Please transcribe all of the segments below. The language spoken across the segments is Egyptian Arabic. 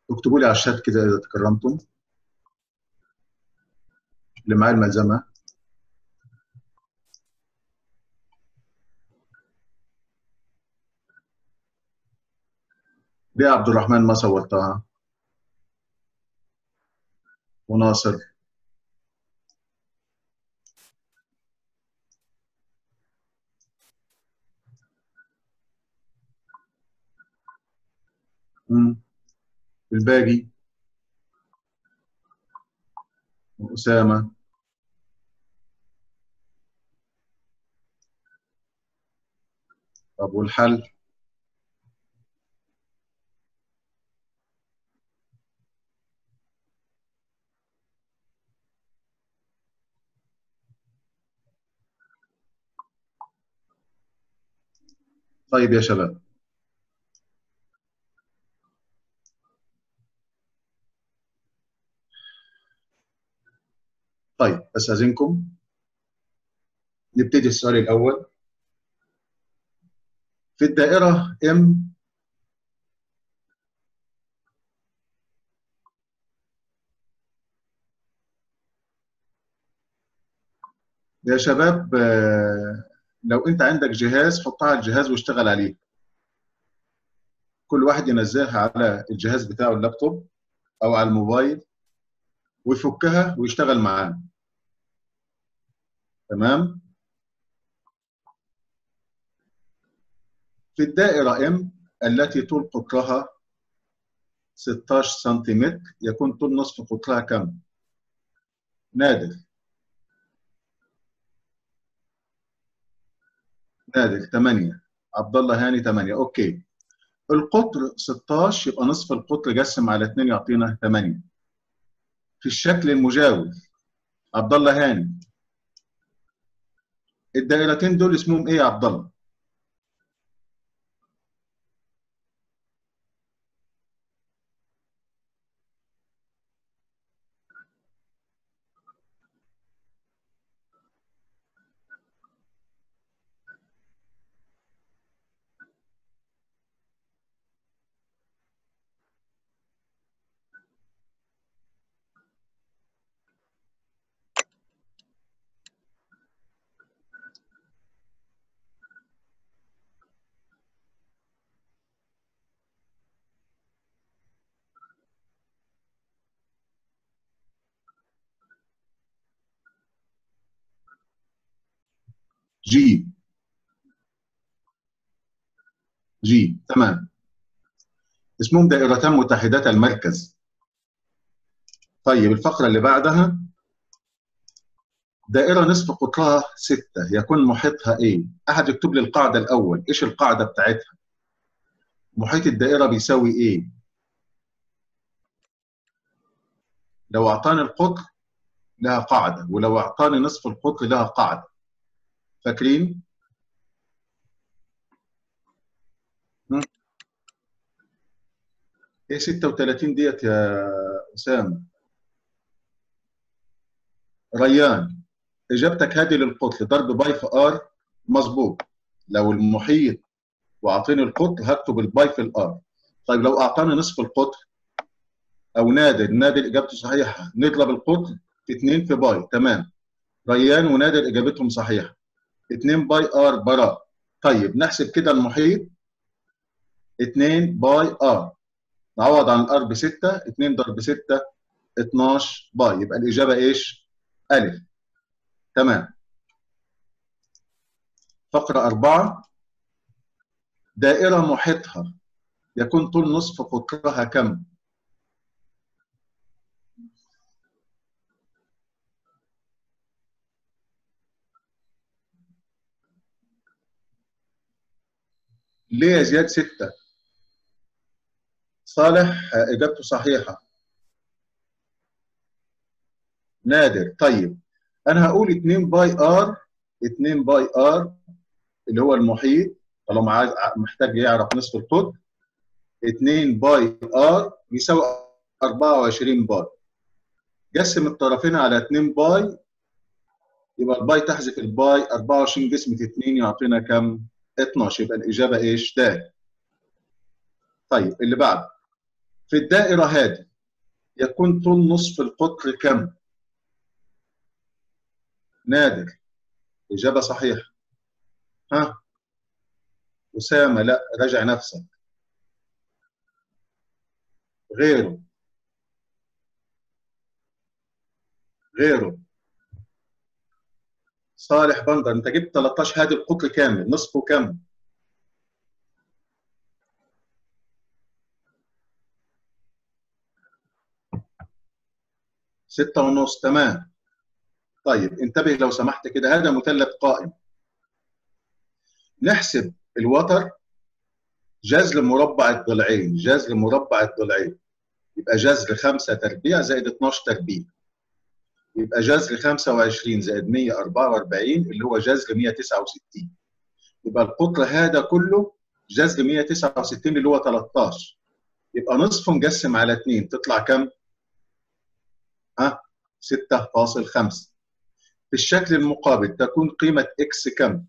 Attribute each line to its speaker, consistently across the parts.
Speaker 1: اكتبوا لي على الشات كده اذا تكرمتم اللي معاه الملزمه ليه عبد الرحمن ما صورتها وناصر مم. الباقي أسامة طب والحل طيب يا شباب طيب استاذنكم نبتدي السؤال الاول في الدائره ام يا شباب آه، لو انت عندك جهاز حطها على الجهاز واشتغل عليه كل واحد ينزلها على الجهاز بتاعه اللابتوب او على الموبايل ويفكها ويشتغل معانا تمام في الدائرة M التي طول قطرها 16 سنتيمتر يكون طول نصف قطرها كم؟ نادر نادر 8 عبد الله هاني 8 اوكي القطر 16 يبقى نصف القطر جسم على 2 يعطينا 8 في الشكل المجاور عبد الله هاني الدائرتين دول اسمهم ايه يا عبد الله؟ جي جي تمام اسمهم دائرتان متحدتا المركز طيب الفقرة اللي بعدها دائرة نصف قطرها ستة يكون محيطها ايه؟ أحد يكتب لي القاعدة الأول، إيش القاعدة بتاعتها؟ محيط الدائرة بيساوي ايه؟ لو أعطاني القطر لها قاعدة، ولو أعطاني نصف القطر لها قاعدة. فاكرين؟ هم؟ ايه 36 ديت يا أسامة؟ ريان اجابتك هذه للقطر ضرب باي في ار مظبوط لو المحيط واعطيني القطر هكتب الباي في الار طيب لو اعطاني نصف القطر او نادر نادر اجابته صحيحه نضرب القطر في 2 في باي تمام ريان ونادر اجابتهم صحيحه 2 باي ار براء طيب نحسب كده المحيط 2 باي ار نعوض عن الار ب 6 2 ضرب 6 12 باي يبقى الاجابه ايش؟ ألف تمام فقرة أربعة دائرة محيطها يكون طول نصف قطرها كم؟ ليه يا زياد ستة؟ صالح إجابته صحيحة نادر طيب انا هقول 2 باي ار 2 باي ار اللي هو المحيط طالما عايز محتاج يعرف نصف القطر 2 باي ار يساوي 24 باي قسم الطرفين على 2 باي يبقى الباي تحذف الباي 24 قسمة 2 يعطينا كم؟ 12 يبقى الإجابة إيش؟ د طيب اللي بعد في الدائرة هذه يكون طول نصف القطر كم؟ نادر إجابة صحيحة ها أسامة لا راجع نفسك غيره غيره صالح بندر انت جبت 13 هادي القطر كامل نصفه كم؟ ستة ونص تمام طيب انتبه لو سمحت كده هذا مثلث قائم نحسب الوتر جذر مربع الضلعين جذر مربع الضلعين يبقى جذر 5 تربيع زائد 12 تربيع يبقى جذر 25 زائد 144 اللي هو جذر 169 يبقى القطر هذا كله جذر 169 اللي هو 13 يبقى نصفه نقسم على 2 تطلع كم؟ ها 6.5 في الشكل المقابل تكون قيمة اكس كم؟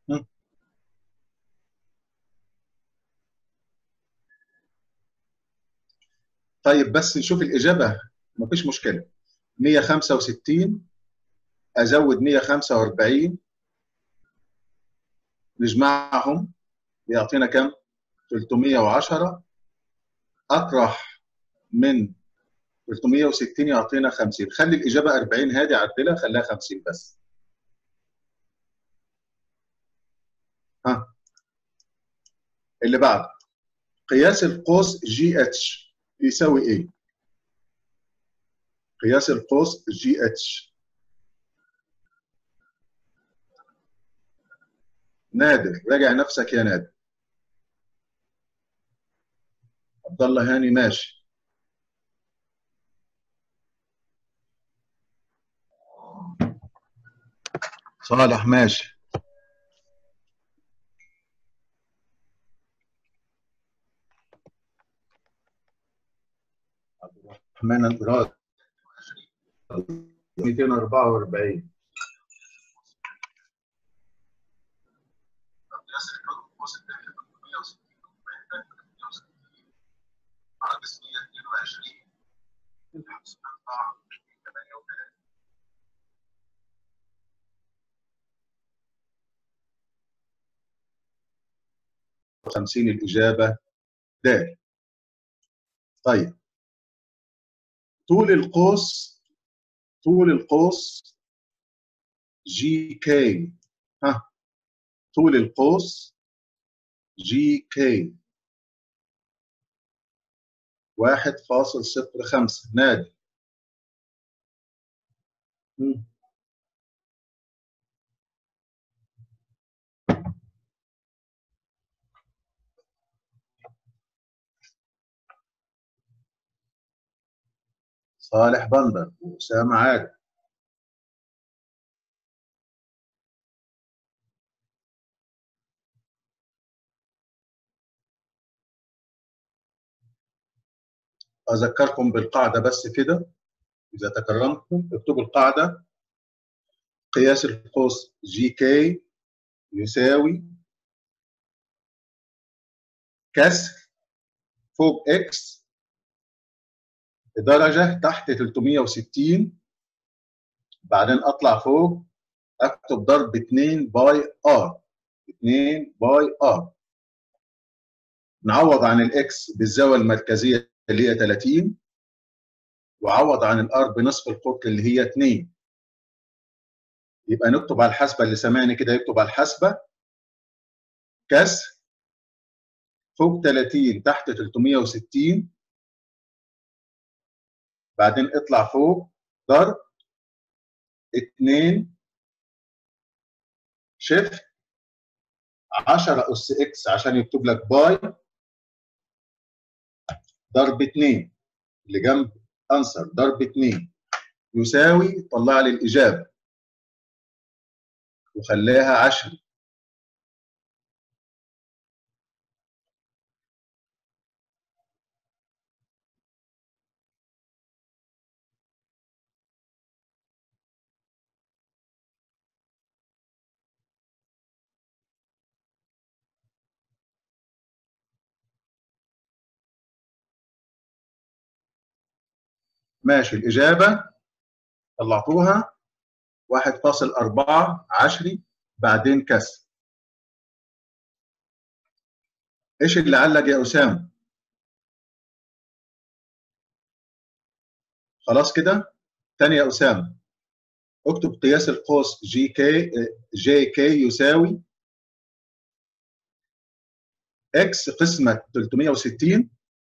Speaker 1: طيب بس نشوف الإجابة مفيش مشكلة 165 أزود 145 نجمعهم يعطينا كم؟ 310 أطرح من 360 يعطينا 50 خلي الإجابة 40 هادي عدلها خليها 50 بس ها اللي بعد قياس القوس جي اتش يساوي ايه؟ قياس القوس جي اتش نادر راجع نفسك يا نادر عبد الله هاني ماشي صالح ماشي عبد الرحمن الراد 244 50 الإجابة د طيب طول القوس طول القوس جي كي ها طول القوس جي كي واحد فاصل صفر خمسة نادي مم. صالح بندر وأسامة عادل أذكركم بالقاعدة بس كده إذا تكرمتم اكتبوا القاعدة قياس القوس جي كي يساوي كسر فوق اكس درجة تحت 360 بعدين أطلع فوق أكتب ضرب 2 باي ار 2 باي ار نعوض عن الاكس بالزاوية المركزية اللي هي 30 وعوض عن الار بنصف القطر اللي هي 2 يبقى نكتب على الحاسبه اللي سامعني كده يكتب على الحاسبه كسر فوق 30 تحت 360 بعدين اطلع فوق ضرب 2 شيفت 10 اس اكس عشان يكتب لك باي ضرب 2 اللي جنب انسر ضرب 2 يساوي طلع لي الاجابه وخليها 10 ماشي الاجابه طلعتوها 1.4 عشري بعدين كسر ايش اللي علق يا اسامه خلاص كده تاني يا اسامه اكتب قياس القوس جي كي جي كي يساوي اكس قسمة 360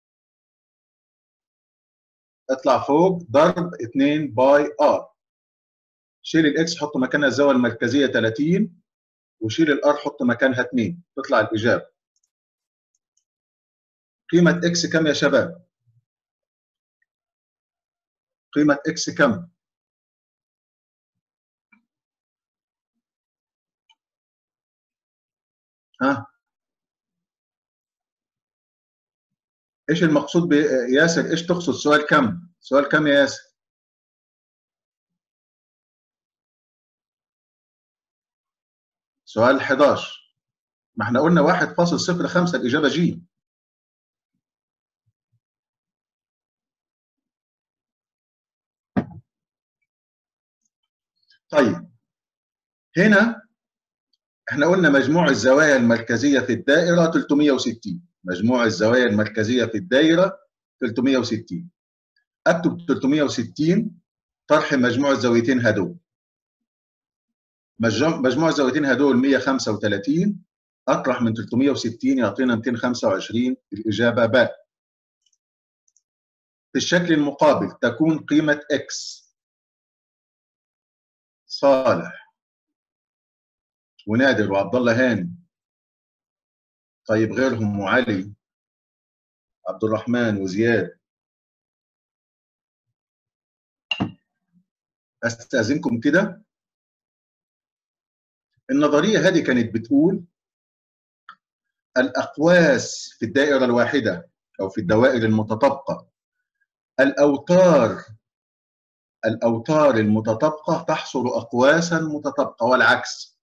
Speaker 1: اطلع فوق ضرب 2 باي ار شيل الاكس حط مكانها الزاويه المركزيه 30 وشيل الار حط مكانها 2 تطلع الاجابه قيمه اكس كم يا شباب قيمه اكس كم ها ايش المقصود بياسر ايش تقصد سؤال كم سؤال كم يا ياسر سؤال 11 ما احنا قلنا 1.05 الاجابه جي طيب هنا احنا قلنا مجموع الزوايا المركزيه في الدائره 360 مجموع الزوايا المركزيه في الدائره 360 اكتب 360 طرح مجموع الزاويتين هدول مجموع الزاويتين هدول 135 اطرح من 360 يعطينا 225 الاجابه باء في الشكل المقابل تكون قيمه اكس صالح ونادر وعبد الله هاني طيب غيرهم وعلي عبد الرحمن وزياد استاذنكم كده النظريه هذه كانت بتقول الاقواس في الدائره الواحده او في الدوائر المتطابقه الاوتار الاوتار المتطابقه تحصر اقواسا متطابقه والعكس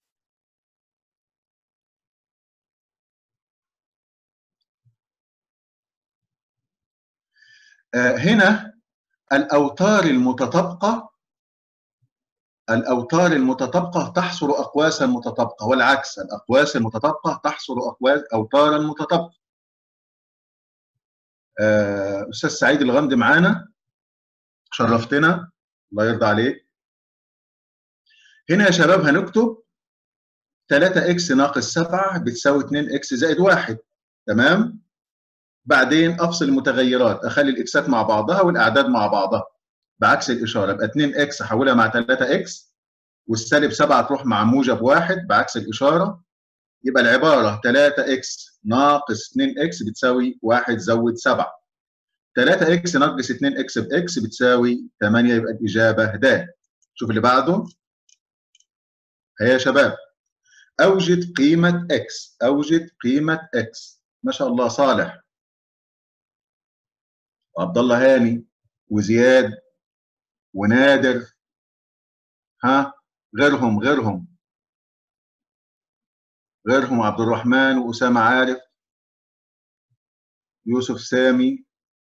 Speaker 1: هنا الأوتار المتطابقة الأوتار المتطابقة تحصر أقواسا متطابقة والعكس الأقواس المتطابقة تحصر أقواس أوتارا متطابقة أستاذ سعيد الغمدي معانا شرفتنا الله يرضى عليك هنا يا شباب هنكتب 3 اكس ناقص 7 بتساوي 2 اكس زائد 1 تمام بعدين افصل المتغيرات اخلي الاكسات مع بعضها والاعداد مع بعضها بعكس الاشاره يبقى 2 اكس احولها مع 3 اكس والسالب 7 تروح مع موجب 1 بعكس الاشاره يبقى العباره 3 اكس ناقص 2 اكس بتساوي 1 زود 7 3 اكس ناقص 2 اكس باكس بتساوي 8 يبقى الاجابه د شوف اللي بعده هيا يا شباب اوجد قيمه اكس اوجد قيمه اكس ما شاء الله صالح وعبد الله هاني وزياد ونادر ها غيرهم غيرهم غيرهم عبد الرحمن واسامه عارف يوسف سامي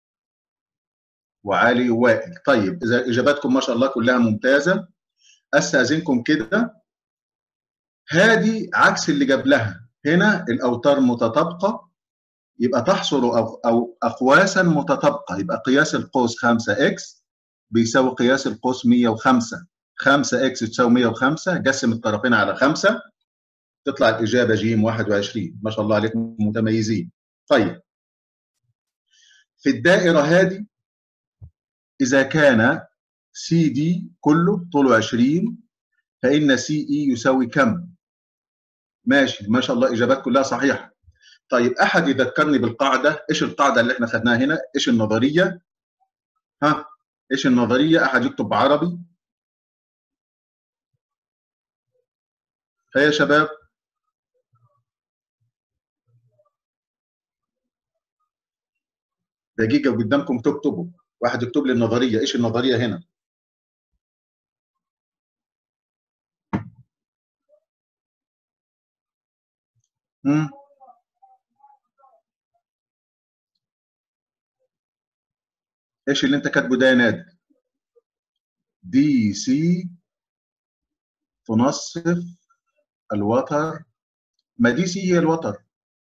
Speaker 1: وعلي وائل طيب اذا اجاباتكم ما شاء الله كلها ممتازه استاذنكم كده هذه عكس اللي قبلها هنا الاوتار متطابقه يبقى تحصر أو, أو أقواسا متطابقة يبقى قياس القوس 5 اكس بيساوي قياس القوس 105 5 اكس تساوي 105 قسم الطرفين على 5 تطلع الإجابة ج 21 ما شاء الله عليكم متميزين طيب في الدائرة هذه إذا كان سي دي كله طوله 20 فإن سي إي يساوي كم؟ ماشي ما شاء الله إجابات كلها صحيحة طيب احد يذكرني بالقاعده ايش القاعده اللي احنا خدناها هنا ايش النظريه ها ايش النظريه احد يكتب بعربي هيا شباب دقيقه قدامكم تكتبوا واحد يكتب لي النظريه ايش النظريه هنا امم ايش اللي انت كاتبه ده يا نادر دي سي تنصف الوتر ما دي سي هي الوتر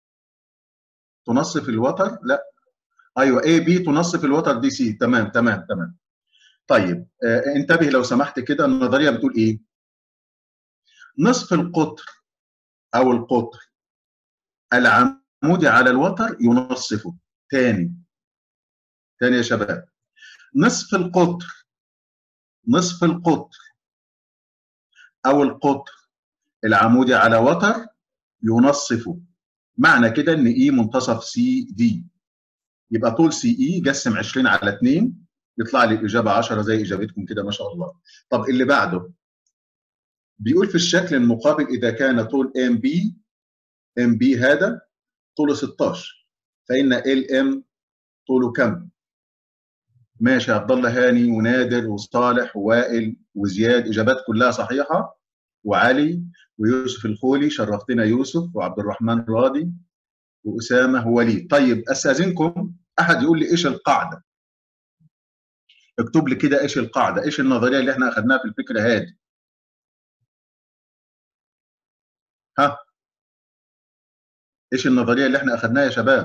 Speaker 1: تنصف الوتر لا ايوه اي بي تنصف الوتر دي سي تمام تمام تمام طيب آه انتبه لو سمحت كده النظريه بتقول ايه نصف القطر او القطر العمودي على الوتر ينصفه تاني تاني يا شباب نصف القطر نصف القطر او القطر العمودي على وتر ينصفه معنى كده ان اي منتصف سي دي يبقى طول سي اي جسم 20 على 2 يطلع لي الاجابه 10 زي اجابتكم كده ما شاء الله طب اللي بعده بيقول في الشكل المقابل اذا كان طول ام بي ام بي هذا طوله 16 فان ال ام طوله كم ماشي يا عبد الله هاني ونادر وصالح ووائل وزياد اجابات كلها صحيحه وعلي ويوسف الخولي شرفتنا يوسف وعبد الرحمن راضي واسامه ووليد طيب استاذنكم احد يقول لي ايش القاعده اكتب لي كده ايش القاعده ايش النظريه اللي احنا اخذناها في الفكره هذه ها ايش النظريه اللي احنا اخذناها يا شباب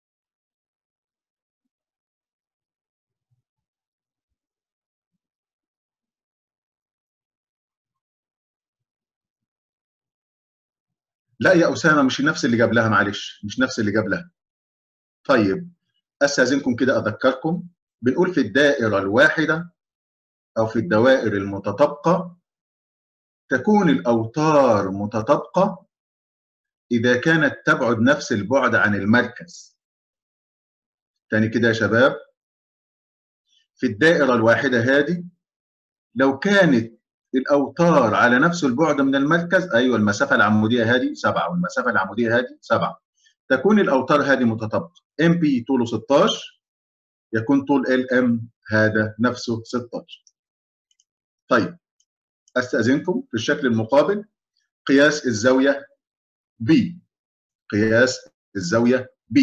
Speaker 1: لا يا اسامه مش نفس اللي جاب لها معلش مش نفس اللي جاب لها طيب استاذنكم كده اذكركم بنقول في الدائره الواحده او في الدوائر المتطابقه تكون الاوتار متطابقه اذا كانت تبعد نفس البعد عن المركز تاني كده يا شباب في الدائره الواحده هذه لو كانت الاوتار على نفس البعد من المركز ايوه المسافه العموديه هذه 7 والمسافه العموديه هذه 7 تكون الاوتار هذه متطابقه ام بي طوله 16 يكون طول ال ام هذا نفسه 16 طيب استاذنكم في الشكل المقابل قياس الزاويه B قياس الزاويه B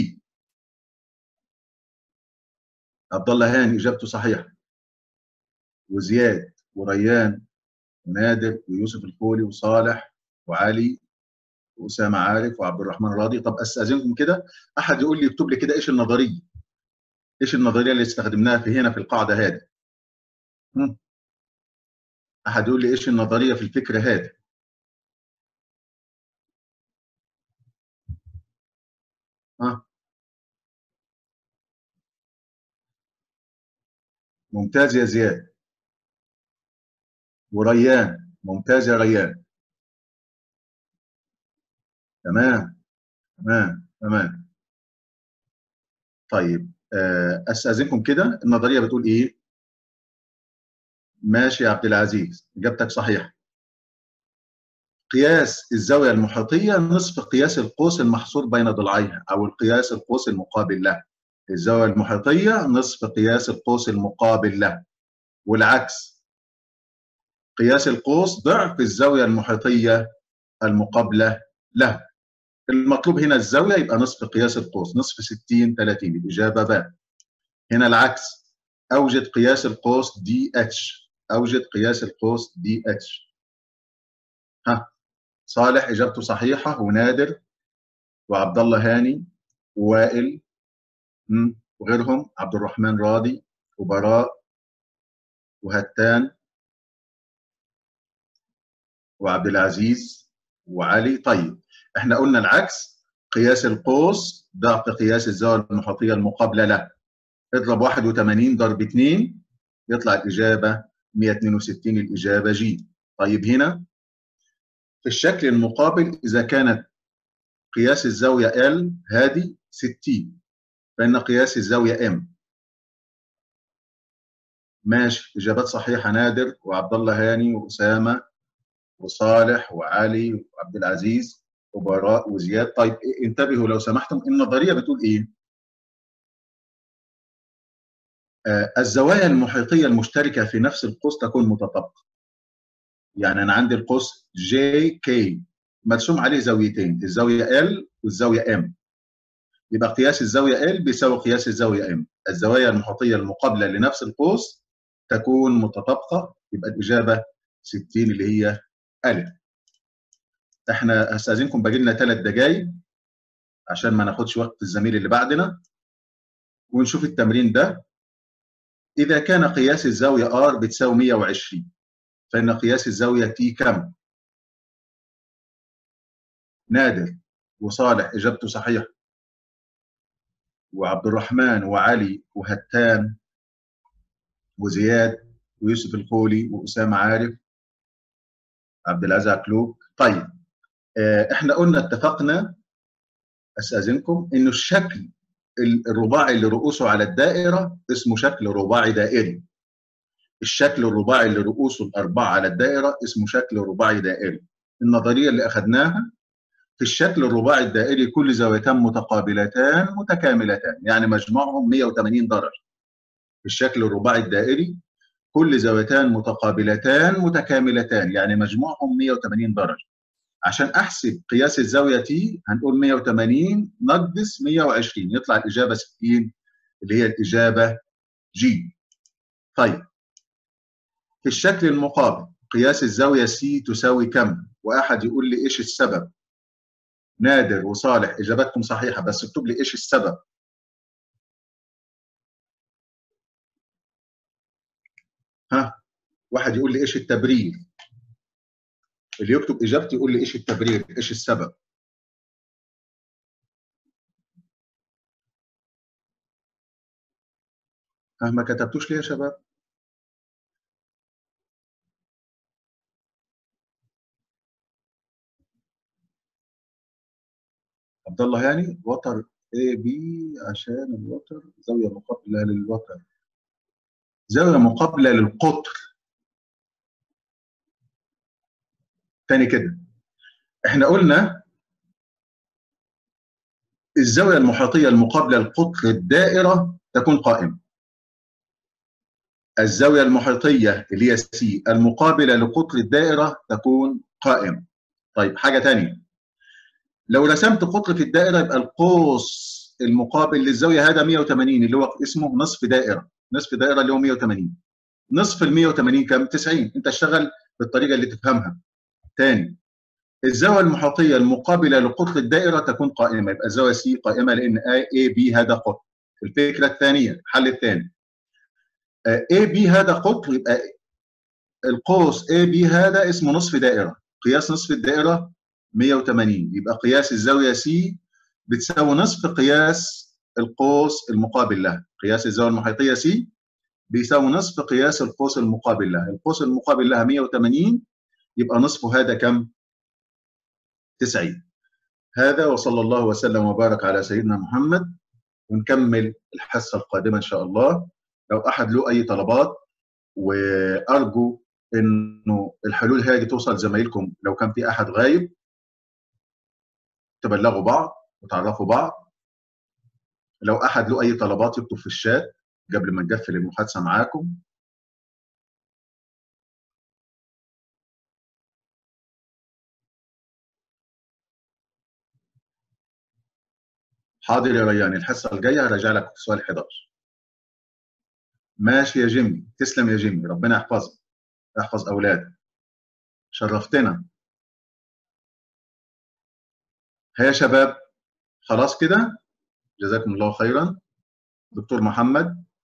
Speaker 1: عبد الله هاني اجابته صحيحه وزياد وريان ونادر ويوسف الخولي وصالح وعلي واسامه عارف وعبد الرحمن راضي طب استاذنكم كده احد يقول لي يكتب لي كده ايش النظريه ايش النظريه اللي استخدمناها في هنا في القاعده هذه احد يقول لي ايش النظريه في الفكره هذه ها ممتاز يا زياد وريان ممتاز يا ريان تمام تمام تمام طيب استاذنكم كده النظريه بتقول ايه ماشي يا عبد العزيز اجابتك صحيحه قياس الزاويه المحيطيه نصف قياس القوس المحصور بين ضلعيها او القياس القوس المقابل له الزاويه المحيطيه نصف قياس القوس المقابل له والعكس قياس القوس ضعف الزاويه المحيطيه المقابله له المطلوب هنا الزاويه يبقى نصف قياس القوس نصف 60 30 الاجابه ب هنا العكس اوجد قياس القوس دي اتش اوجد قياس القوس دي اتش ها صالح اجابته صحيحه ونادر وعبد الله هاني ووائل وغيرهم عبد الرحمن راضي وبراء وهتان وعبد العزيز وعلي طيب احنا قلنا العكس قياس القوس ضعف قياس الزاويه المحيطيه المقابله له اضرب 81 ضرب 2 يطلع الاجابه 162 الاجابه جي طيب هنا في الشكل المقابل اذا كانت قياس الزاويه ال هذه 60 فان قياس الزاويه ام ماشي اجابات صحيحه نادر وعبد الله هاني واسامه وصالح وعلي وعبد العزيز وبراء وزياد طيب انتبهوا لو سمحتم النظريه بتقول ايه آه الزوايا المحيطيه المشتركه في نفس القوس تكون متطابقه يعني انا عندي القوس جي كي مرسوم عليه زاويتين الزاويه ال والزاويه ام يبقى قياس الزاويه ال بيساوي قياس الزاويه ام الزوايا المحيطيه المقابله لنفس القوس تكون متطابقه يبقى الاجابه 60 اللي هي الف احنا هستاذنكم باقي لنا ثلاث دقائق عشان ما ناخدش وقت الزميل اللي بعدنا ونشوف التمرين ده اذا كان قياس الزاويه ار بتساوي 120 فان قياس الزاويه تي كم نادر وصالح اجابته صحيحه وعبد الرحمن وعلي وهتان وزياد ويوسف الخولي واسامه عارف عبد العزيز عكلوك طيب احنا قلنا اتفقنا استاذنكم انه الشكل الرباعي اللي رؤوسه على الدائره اسمه شكل رباعي دائري الشكل الرباعي اللي رؤوسه الاربعه على الدائره اسمه شكل رباعي دائري النظريه اللي اخذناها في الشكل الرباعي الدائري كل زاويتان متقابلتان متكاملتان يعني مجموعهم 180 درجه في الشكل الرباعي الدائري كل زاويتان متقابلتان متكاملتان يعني مجموعهم 180 درجه عشان احسب قياس الزاويه تي هنقول 180 نقص 120 يطلع الاجابه 60 اللي هي الاجابه جي طيب في الشكل المقابل قياس الزاويه سي تساوي كم واحد يقول لي ايش السبب نادر وصالح اجابتكم صحيحه بس اكتب لي ايش السبب ها واحد يقول لي ايش التبرير اللي يكتب اجابتي يقول لي ايش التبرير ايش السبب ها ما كتبتوش ليه يا شباب عبد الله هاني وتر اي بي عشان الوتر زاويه مقابله للوتر زاويه مقابله للقطر تاني كده احنا قلنا الزاويه المحيطيه المقابله لقطر الدائره تكون قائمه الزاويه المحيطيه اللي هي سي المقابله لقطر الدائره تكون قائمه طيب حاجه ثانيه لو رسمت قطر في الدائره يبقى القوس المقابل للزاويه هذا 180 اللي هو اسمه نصف دائره نصف دائره اللي هو 180 نصف ال 180 كام 90 انت اشتغل بالطريقه اللي تفهمها ثاني الزاويه المحيطيه المقابله لقطر الدائره تكون قائمه يبقى الزاويه سي قائمه لان اي بي هذا قطر الفكره الثانيه الحل الثاني اي بي هذا قطر يبقى القوس اي بي هذا اسمه نصف دائره قياس نصف الدائره 180 يبقى قياس الزاويه سي بتساوي نصف قياس القوس المقابل لها قياس الزاويه المحيطيه سي بيساوي نصف قياس القوس المقابل لها القوس المقابل لها 180 يبقى نصفه هذا كم 90 هذا وصلى الله وسلم وبارك على سيدنا محمد ونكمل الحصه القادمه ان شاء الله لو احد له اي طلبات وارجو انه الحلول هذه توصل زمايلكم لو كان في احد غايب تبلغوا بعض وتعرفوا بعض لو احد له اي طلبات يكتب في الشات قبل ما نقفل المحادثه معاكم حاضر يا ريان الحصه الجايه هرجع لك في سؤال 11 ماشي يا جيمي تسلم يا جيمي ربنا يحفظك يحفظ اولادك شرفتنا ها يا شباب خلاص كده جزاكم الله خيرا دكتور محمد